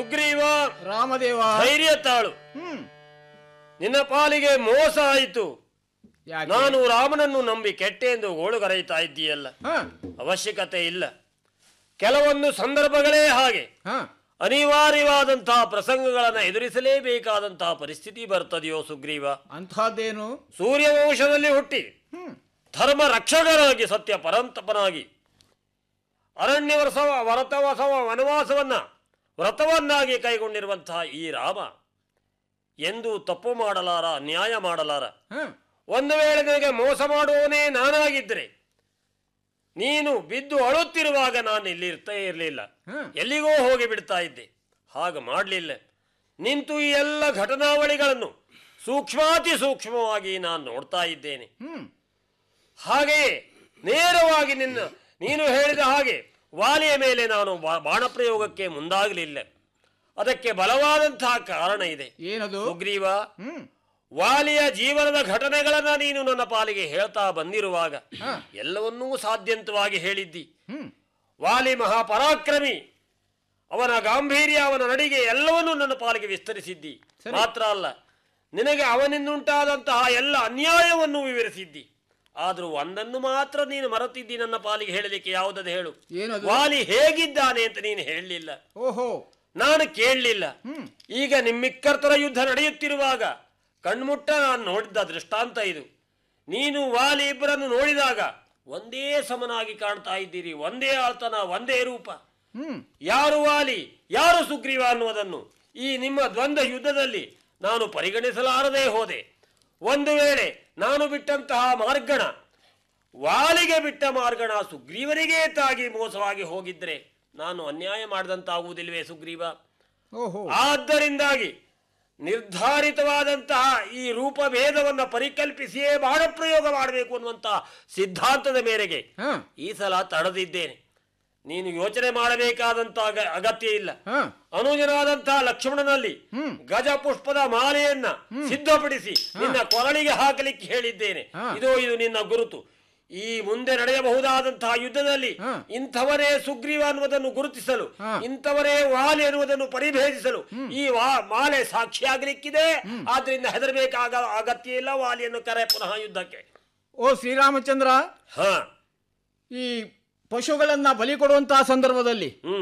ಸುಗ್ರೀವ ರಾಮದೇವ ಧೈರ್ಯ ತಾಳು ಹ್ಮ್ ನಿನ್ನ ಪಾಲಿಗೆ ಮೋಸ ಆಯಿತು ಯಾಕೆ ನಾನು ರಾಮನನ್ನು ನಂಬಿ ಕೆಟ್ಟೆ ಎಂದು ಗೋಳುಗರೆಯುತ್ತಾ ಇದ್ದೀಯಲ್ಲ ಹ ಅವಶ್ಯಕತೆ ಇಲ್ಲ ಕೆಲವೊಂದು ಸಂದರ್ಭಗಳೇ ಹಾಗೆ ಹ ಅನಿವಾರ್ಯವಾದಂತಹ ಪ್ರಸಂಗಗಳನ್ನು ಎದುರಿಸಲೇಬೇಕಾದಂತಹ ಪರಿಸ್ಥಿತಿ ಬರ್ತದೆಯೋ ಸುಗ್ರೀವ ಅಂಥದ್ದೇನು ಸೂರ್ಯವಂಶದಲ್ಲಿ ಹುಟ್ಟಿ ಹ್ಮ್ ಧರ್ಮ ರಕ್ಷಕನಾಗಿ ಸತ್ಯ ಪರಂತಪನಾಗಿ ಅರಣ್ಯವಸವ ವ್ರತವಸವ ವನವಾಸವನ್ನ ವ್ರತವನ್ನಾಗಿ ಕೈಗೊಂಡಿರುವಂತಹ ಈ ರಾಮ ಎಂದು ತಪ್ಪು ಮಾಡಲಾರ ನ್ಯಾಯ ಮಾಡಲಾರ ಹ ಒಂದು ವೇಳೆ ನಿನಗೆ ಮೋಸ ಮಾಡುವವನೇ ನಾನಾಗಿದ್ದರೆ ನೀನು ಬಿದ್ದು ಅಳುತ್ತಿರುವಾಗ ನಾನು ಇಲ್ಲಿ ಇರ್ತಾ ಇರಲಿಲ್ಲ ಹ ಎಲ್ಲಿಗೋ ಹೋಗಿ ಬಿಡ್ತಾ ಇದ್ದೆ ಹಾಗೆ ಮಾಡಲಿಲ್ಲ ನಿಂತು ಈ ಎಲ್ಲ ಘಟನಾವಳಿಗಳನ್ನು ಸೂಕ್ಷ್ಮಾತಿ ಸೂಕ್ಷ್ಮವಾಗಿ ನಾನು ನೋಡ್ತಾ ಇದ್ದೇನೆ ಹ್ಮ್ ಹಾಗೆಯೇ ನೇರವಾಗಿ ನಿನ್ನ ನೀನು ಹೇಳಿದ ಹಾಗೆ ವಾಲಿಯ ಮೇಲೆ ನಾನು ಬಾ- ಬಾಣಪ್ರಯೋಗಕ್ಕೆ ಮುಂದಾಗಲಿಲ್ಲ ಅದಕ್ಕೆ ಬಲವಾದಂತಹ ಕಾರಣ ಇದೆ ಏನದು ಸುಗ್ರೀವ ಹ್ಮ್ ವಾಲಿಯ ಜೀವನದ ಘಟನೆಗಳನ್ನ ನೀನು ನನ್ನ ಪಾಲಿಗೆ ಹೇಳ್ತಾ ಬಂದಿರುವಾಗ ಹ ಎಲ್ಲವನ್ನೂ ಸಾಧ್ಯಂತವಾಗಿ ಹೇಳಿದ್ದಿ ಹ್ಮ್ ವಾಲಿ ಮಹಾಪರಾಕ್ರಮಿ ಅವನ ಗಾಂಭೀರ್ಯ ಅವನ ನಡಿಗೆ ಎಲ್ಲವನ್ನೂ ನನ್ನ ಪಾಲಿಗೆ ವಿಸ್ತರಿಸಿದ್ದಿ ಸರಿ. ಮಾತ್ರ ಅಲ್ಲ ನಿನಗೆ ಅವನಿಂದುಂಟಾದಂತಹ ಎಲ್ಲ ಅನ್ಯಾಯವನ್ನು ವಿವರಿಸಿದ್ದಿ ಆದರೂ ಒಂದನ್ನು ಮಾತ್ರ ನೀನು ಮರೆತಿದ್ದಿ ನನ್ನ ಪಾಲಿಗೆ ಹೇಳಲಿಕ್ಕೆ ಯಾವುದದು ಹೇಳು ಏನದು ವಾಲಿ ಹೇಗಿದ್ದಾನೆ ಅಂತ ನೀನು ಹೇಳಲಿಲ್ಲ ಓಹೋ ನಾನು ಕೇಳಲಿಲ್ಲ ಹ್ಮ್ ಈಗ ನಿಮ್ಮಿಕ್ಕರ್ತರ ಯುದ್ಧ ನಡೆಯುತ್ತಿರುವಾಗ ಕಣ್ಮುಟ್ಟ ನಾನು ನೋಡಿದ್ದ ದೃಷ್ಟಾಂತ ಇದು ನೀನು ವಾಲಿ ಇಬ್ಬರನ್ನು ನೋಡಿದಾಗ ಒಂದೇ ಸಮನಾಗಿ ಕಾಣ್ತಾ ಇದ್ದೀರಿ ಒಂದೇ ಆಳ್ತನ ಒಂದೇ ರೂಪ ಹ್ಮ್ ಯಾರು ವಾಲಿ ಯಾರು ಸುಗ್ರೀವ ಅನ್ನುವುದನ್ನು ಈ ನಿಮ್ಮ ದ್ವಂದ್ವ ಯುದ್ಧದಲ್ಲಿ ನಾನು ಪರಿಗಣಿಸಲಾರದೆ ಹೋದೆ ಒಂದು ವೇಳೆ ನಾನು ಬಿಟ್ಟಂತಹ ಮಾರ್ಗಣ ವಾಲಿಗೆ ಬಿಟ್ಟ ಮಾರ್ಗಣ ಸುಗ್ರೀವನಿಗೇ ತಾಗಿ ಮೋಸವಾಗಿ ಹೋಗಿದ್ರೆ ನಾನು ಅನ್ಯಾಯ ಮಾಡಿದಂತಾಗುವುದಿಲ್ವೇ ಸುಗ್ರೀವ ಓಹೋ ಆದ್ದರಿಂದಾಗಿ ನಿರ್ಧಾರಿತವಾದಂತಹ ಈ ರೂಪಭೇದವನ್ನು ಪರಿಕಲ್ಪಿಸಿಯೇ ಬಾಣ ಪ್ರಯೋಗ ಮಾಡಬೇಕು ಅನ್ನುವಂತಹ ಸಿದ್ಧಾಂತದ ಮೇರೆಗೆ ಹ ಈ ಸಲ ತಡೆದಿದ್ದೇನೆ ನೀನು ಯೋಚನೆ ಮಾಡಬೇಕಾದಂತಹ ಅಗ- ಅಗತ್ಯ ಇಲ್ಲ ಹ ಅನುಜನಾದಂತಹ ಲಕ್ಷ್ಮಣನಲ್ಲಿ ಹ್ಮ್. ಗಜ ಪುಷ್ಪದ ಮಾಲೆಯನ್ನ ಸಿದ್ಧಪಡಿಸಿ ನಿನ್ನ ಕೊರಳಿಗೆ ಹಾಕಲಿಕ್ಕೆ ಹೇಳಿದ್ದೇನೆ ಹಾ. ಇದು ಇದು ನಿನ್ನ ಗುರುತು ಈ ಮುಂದೆ ನಡೆಯಬಹುದಾದಂತಹ ಯುದ್ಧದಲ್ಲಿ ಹಾ. ಇಂಥವರೇ ಸುಗ್ರೀವ ಅನ್ನುವುದನ್ನು ಗುರುತಿಸಲು ಹಾ. ಇಂಥವರೇ ವಾಲಿ ಅನ್ನುವುದನ್ನು ಪರಿಭೇದಿಸಲು ಈ ವಾ ಮಾಲೆ ಸಾಕ್ಷಿಯಾಗಲಿಕ್ಕಿದೆ ಆದ್ರಿಂದ ಹೆದರಬೇಕಾಗ ಅಗತ್ಯ ಇಲ್ಲ ವಾಲಿಯನ್ನು ಕರೆ ಪುನಃ ಯುದ್ಧಕ್ಕೆ ಓ ಶ್ರೀರಾಮಚಂದ್ರ ಹಾ ಈ ಪಶುಗಳನ್ನ ಬಲಿ ಕೊಡುವಂತಹ ಸಂದರ್ಭದಲ್ಲಿ